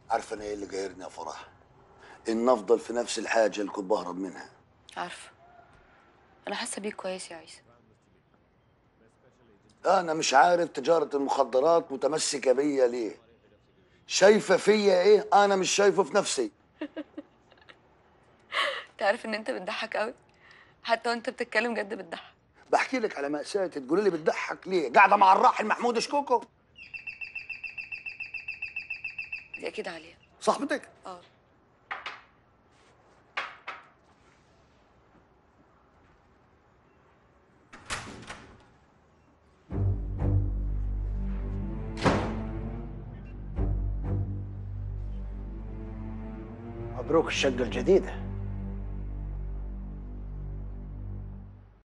عارفه انا ايه اللي جايرني يا فرح ان افضل في نفس الحاجه اللي كنت بهرب منها عارفه انا حاسه بيك كويس يا عيسى انا مش عارف تجاره المخدرات متمسكه بيا ليه شايفه فيا ايه انا مش شايفه في نفسي انت عارف ان انت بتضحك قوي حتى وانت بتتكلم جد بتضحك بحكي لك على مأساتي تقولي لي بتضحك ليه قاعده مع الراحل محمود شكوكو دي اكيد عليها صاحبتك اه مبروك الشقة الجديدة